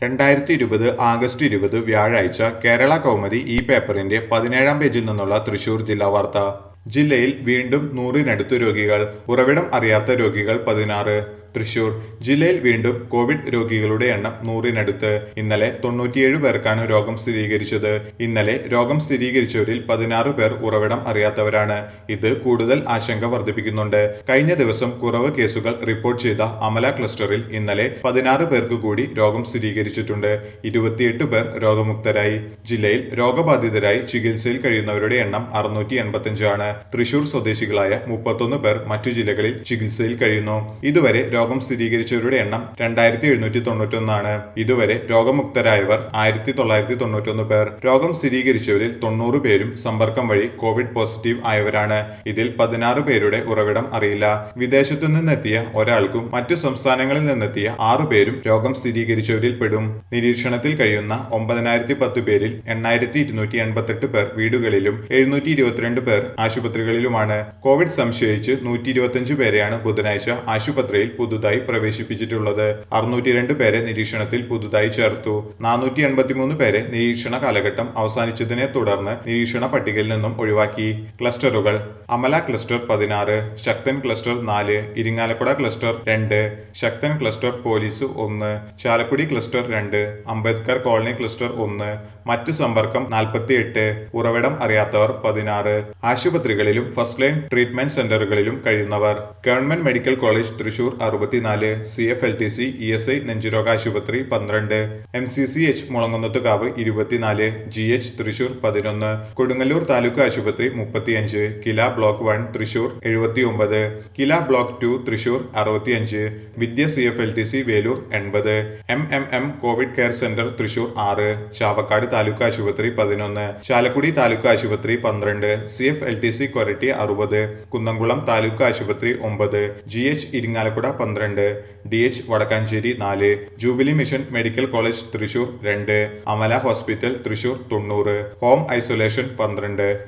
രണ്ടായിരത്തി ഇരുപത് ആഗസ്റ്റ് ഇരുപത് വ്യാഴാഴ്ച കേരള കൗമുദി ഈ പേപ്പറിന്റെ പതിനേഴാം പേജിൽ നിന്നുള്ള തൃശൂർ ജില്ലാ വാർത്ത ജില്ലയിൽ വീണ്ടും നൂറിനടുത്ത് രോഗികൾ ഉറവിടം അറിയാത്ത രോഗികൾ പതിനാറ് തൃശൂർ ജില്ലയിൽ വീണ്ടും കോവിഡ് രോഗികളുടെ എണ്ണം നൂറിനടുത്ത് ഇന്നലെ തൊണ്ണൂറ്റിയേഴ് പേർക്കാണ് രോഗം സ്ഥിരീകരിച്ചത് ഇന്നലെ രോഗം സ്ഥിരീകരിച്ചവരിൽ പതിനാറ് പേർ ഉറവിടം അറിയാത്തവരാണ് ഇത് കൂടുതൽ ആശങ്ക വർദ്ധിപ്പിക്കുന്നുണ്ട് കഴിഞ്ഞ ദിവസം കുറവ് കേസുകൾ റിപ്പോർട്ട് ചെയ്ത അമല ക്ലസ്റ്ററിൽ ഇന്നലെ പതിനാറ് പേർക്ക് കൂടി രോഗം സ്ഥിരീകരിച്ചിട്ടുണ്ട് ഇരുപത്തിയെട്ട് പേർ രോഗമുക്തരായി ജില്ലയിൽ രോഗബാധിതരായി ചികിത്സയിൽ കഴിയുന്നവരുടെ എണ്ണം അറുന്നൂറ്റി എൺപത്തിയഞ്ചാണ് തൃശൂർ സ്വദേശികളായ മുപ്പത്തൊന്ന് പേർ മറ്റു ജില്ലകളിൽ ചികിത്സയിൽ കഴിയുന്നു ഇതുവരെ രോഗം സ്ഥിരീകരിച്ചവരുടെ എണ്ണം രണ്ടായിരത്തി എഴുന്നൂറ്റി തൊണ്ണൂറ്റൊന്നാണ് ഇതുവരെ രോഗമുക്തരായവർ ആയിരത്തി തൊള്ളായിരത്തി തൊണ്ണൂറ്റൊന്ന് പേർ രോഗം സ്ഥിരീകരിച്ചവരിൽ തൊണ്ണൂറ് പേരും സമ്പർക്കം വഴി കോവിഡ് പോസിറ്റീവ് ആയവരാണ് ഇതിൽ പതിനാറ് പേരുടെ ഉറവിടം അറിയില്ല വിദേശത്തു നിന്നെത്തിയ ഒരാൾക്കും മറ്റു സംസ്ഥാനങ്ങളിൽ നിന്നെത്തിയ ആറു പേരും രോഗം സ്ഥിരീകരിച്ചവരിൽ പെടും നിരീക്ഷണത്തിൽ കഴിയുന്ന ഒമ്പതിനായിരത്തി പത്ത് പേരിൽ എണ്ണായിരത്തി ഇരുന്നൂറ്റി എൺപത്തെട്ട് പേർ വീടുകളിലും എഴുന്നൂറ്റി ഇരുപത്തിരണ്ട് പേർ ആശുപത്രികളിലുമാണ് കോവിഡ് സംശയിച്ച് നൂറ്റി ഇരുപത്തിയഞ്ച് പേരെയാണ് ബുധനാഴ്ച ആശുപത്രിയിൽ പുതുതായി പ്രവേശിപ്പിച്ചിട്ടുള്ളത് അറുന്നൂറ്റി രണ്ട് പേരെ നിരീക്ഷണത്തിൽ പുതുതായി ചേർത്തു നാനൂറ്റി എൺപത്തിമൂന്ന് പേരെ നിരീക്ഷണ കാലഘട്ടം അവസാനിച്ചതിനെ തുടർന്ന് നിരീക്ഷണ പട്ടികയിൽ നിന്നും ഒഴിവാക്കി ക്ലസ്റ്ററുകൾ അമല ക്ലസ്റ്റർ പതിനാറ് ശക്തൻ ക്ലസ്റ്റർ നാല് ഇരിങ്ങാലക്കുട ക്ലസ്റ്റർ രണ്ട് ശക്തൻ ക്ലസ്റ്റർ പോലീസ് ഒന്ന് ചാലക്കുടി ക്ലസ്റ്റർ രണ്ട് അംബേദ്കർ കോളനി ക്ലസ്റ്റർ ഒന്ന് മറ്റ് സമ്പർക്കം നാൽപ്പത്തി എട്ട് ഉറവിടം അറിയാത്തവർ പതിനാറ് ആശുപത്രികളിലും ഫസ്റ്റ് ലൈൻ ട്രീറ്റ്മെന്റ് സെന്ററുകളിലും കഴിയുന്നവർ ഗവൺമെന്റ് മെഡിക്കൽ കോളേജ് തൃശൂർ അറുപത്തിനാല് C F L T C E S I നെഞ്ചുരോഗ ആശുപത്രി പന്ത്രണ്ട് M C C H Mulangunnathukavu ഇരുപത്തിനാല് ജി എച്ച് തൃശൂർ പതിനൊന്ന് കൊടുങ്ങല്ലൂർ താലൂക്ക് ആശുപത്രി മുപ്പത്തിയഞ്ച് കില ബ്ലോക്ക് വൺ തൃശൂർ എഴുപത്തി ഒമ്പത് കില ബ്ലോക്ക് ടു തൃശൂർ അറുപത്തിയഞ്ച് Vidya C F L T C Veloor എൺപത് M M M covid care centre Thrissur ആറ് ചാവക്കാട് താലൂക്ക് ആശുപത്രി പതിനൊന്ന് ചാലക്കുടി താലൂക്ക് ആശുപത്രി പന്ത്രണ്ട് C F L T C Koratty അറുപത് കുന്നംകുളം താലൂക്ക് ആശുപത്രി ഒമ്പത് ജി എച്ച് ഇരിങ്ങാലക്കുട പന്ത്രണ്ട് ഡി എച്ച് വടക്കാഞ്ചേരി നാല് jubilee mission medical college Thrissur രണ്ട് അമല ഹോസ്പിറ്റൽ തൃശൂർ തൊണ്ണൂറ് ഹോം ഐസൊലേഷൻ പന്ത്രണ്ട്